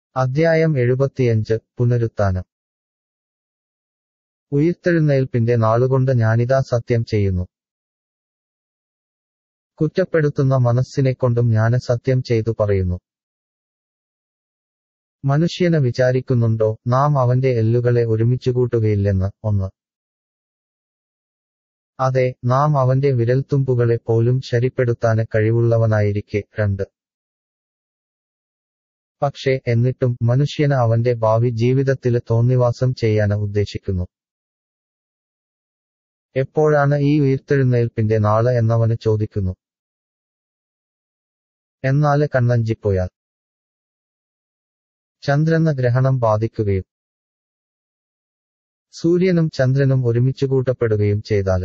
അധ്യായം എഴുപത്തിയഞ്ച് പുനരുത്ഥാനം ഉയിർത്തെഴുന്നേൽപ്പിന്റെ നാളുകൊണ്ട് ഞാനിതാ സത്യം ചെയ്യുന്നു കുറ്റപ്പെടുത്തുന്ന മനസ്സിനെക്കൊണ്ടും ഞാന് സത്യം ചെയ്തു പറയുന്നു മനുഷ്യന് വിചാരിക്കുന്നുണ്ടോ നാം അവന്റെ എല്ലുകളെ ഒരുമിച്ചുകൂട്ടുകയില്ലെന്ന് ഒന്ന് അതെ നാം അവന്റെ വിരൽത്തുമ്പുകളെ പോലും ശരിപ്പെടുത്താന് കഴിവുള്ളവനായിരിക്കെ രണ്ട് പക്ഷേ എന്നിട്ടും മനുഷ്യന് അവന്റെ ഭാവി ജീവിതത്തില് തോന്നിവാസം ചെയ്യാന് ഉദ്ദേശിക്കുന്നു എപ്പോഴാണ് ഈ ഉയിർത്തെഴുന്നേൽപ്പിന്റെ നാള് എന്നവന് ചോദിക്കുന്നു എന്നാല് കണ്ണഞ്ചിപ്പോയാൽ ചന്ദ്രന് ഗ്രഹണം ബാധിക്കുകയും സൂര്യനും ചന്ദ്രനും ഒരുമിച്ചു കൂട്ടപ്പെടുകയും ചെയ്താല്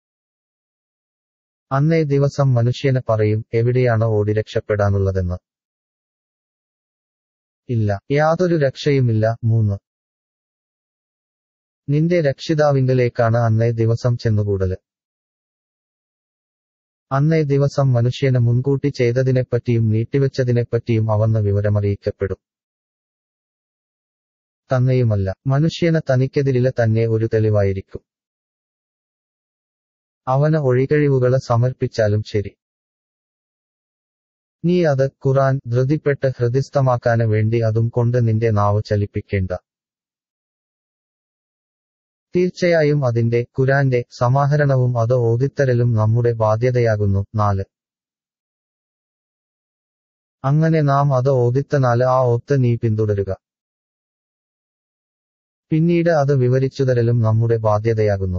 അന്നേ ദിവസം മനുഷ്യന് പറയും എവിടെയാണ് ഓടി രക്ഷപ്പെടാനുള്ളതെന്ന് ഇല്ല യാതൊരു രക്ഷയുമില്ല മൂന്ന് നിന്റെ രക്ഷിതാവിങ്കലേക്കാണ് അന്നേ ദിവസം ചെന്നുകൂടല് അന്നേ ദിവസം മനുഷ്യന് മുൻകൂട്ടി ചെയ്തതിനെപ്പറ്റിയും നീട്ടിവെച്ചതിനെപ്പറ്റിയും അവന്ന് വിവരമറിയിക്കപ്പെടും തന്നെയുമല്ല മനുഷ്യന് തനിക്കെതിരില് തന്നെ ഒരു തെളിവായിരിക്കും അവന് ഒഴികഴിവുകള് സമർപ്പിച്ചാലും ശരി നീ അത് ഖുറാൻ ധൃതിപ്പെട്ട് ഹൃദിസ്ഥമാക്കാന് വേണ്ടി അതും കൊണ്ട് നിന്റെ നാവ് ചലിപ്പിക്കേണ്ട തീർച്ചയായും അതിന്റെ ഖുരാന്റെ സമാഹരണവും അത് ഓതിത്തരലും നമ്മുടെ ബാധ്യതയാകുന്നു നാല് അങ്ങനെ നാം അത് ഓതിത്തനാല് ആ ഒത്ത് നീ പിന്തുടരുക പിന്നീട് അത് വിവരിച്ചുതരലും നമ്മുടെ ബാധ്യതയാകുന്നു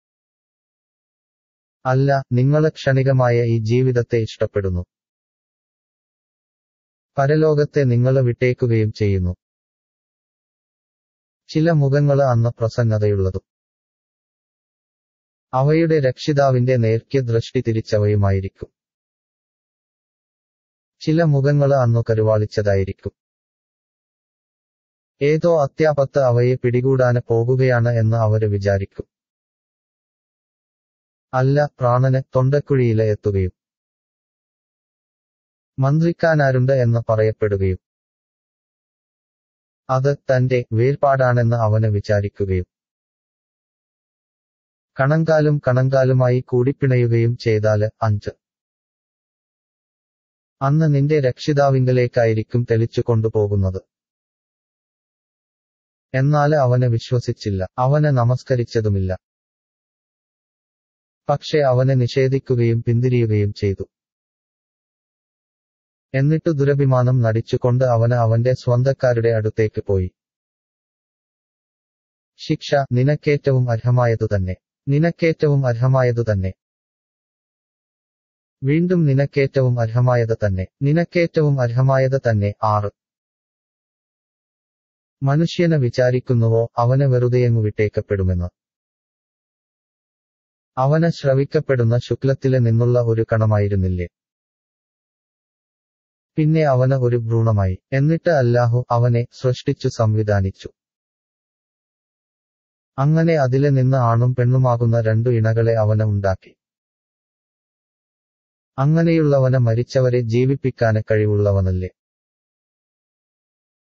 അല്ല നിങ്ങള് ക്ഷണികമായ ഈ ജീവിതത്തെ ഇഷ്ടപ്പെടുന്നു പരലോകത്തെ നിങ്ങള് വിട്ടേക്കുകയും ചെയ്യുന്നു ചില മുഖങ്ങള് അന്ന് പ്രസന്നതയുള്ളതും അവയുടെ രക്ഷിതാവിന്റെ നേർക്യ ദൃഷ്ടി തിരിച്ചവയുമായിരിക്കും ചില മുഖങ്ങള് അന്നു കരുവാളിച്ചതായിരിക്കും ഏതോ അത്യാപത്ത് അവയെ പിടികൂടാന് പോകുകയാണ് എന്ന് അവര് വിചാരിക്കും അല്ല പ്രാണന് തൊണ്ടക്കുഴിയില് എത്തുകയും മന്ത്രിക്കാനാരുണ്ട് എന്ന് പറയപ്പെടുകയും അത് തന്റെ വേർപാടാണെന്ന് അവന് വിചാരിക്കുകയും കണങ്കാലും കണങ്കാലുമായി കൂടിപ്പിണയുകയും ചെയ്താല് അഞ്ച് അന്ന് നിന്റെ രക്ഷിതാവിങ്കലേക്കായിരിക്കും തെളിച്ചു കൊണ്ടുപോകുന്നത് എന്നാല് അവന് വിശ്വസിച്ചില്ല അവന് നമസ്കരിച്ചതുമില്ല പക്ഷെ അവനെ നിഷേധിക്കുകയും പിന്തിരിയുകയും ചെയ്തു എന്നിട്ടു ദുരഭിമാനം നടിച്ചുകൊണ്ട് അവന് അവന്റെ സ്വന്തക്കാരുടെ അടുത്തേക്ക് പോയി ശിക്ഷ നിനക്കേറ്റവും അർഹമായതു തന്നെ നിനക്കേറ്റവും അർഹമായതു തന്നെ വീണ്ടും നിനക്കേറ്റവും അർഹമായത് തന്നെ നിനക്കേറ്റവും അർഹമായത് തന്നെ ആറ് മനുഷ്യന് വിചാരിക്കുന്നുവോ അവന് വെറുതെയങ്ങു വിട്ടേക്കപ്പെടുമെന്ന് അവന് ശ്രവിക്കപ്പെടുന്ന ശുക്ലത്തില് നിന്നുള്ള ഒരു കണമായിരുന്നില്ലേ പിന്നെ അവന് ഒരു ഭ്രൂണമായി എന്നിട്ട് അല്ലാഹു അവനെ സൃഷ്ടിച്ചു സംവിധാനിച്ചു അങ്ങനെ അതില് നിന്ന് ആണും പെണ്ണുമാകുന്ന രണ്ടു ഇണകളെ അവന് ഉണ്ടാക്കി അങ്ങനെയുള്ളവന് മരിച്ചവരെ ജീവിപ്പിക്കാന് കഴിവുള്ളവനല്ലേ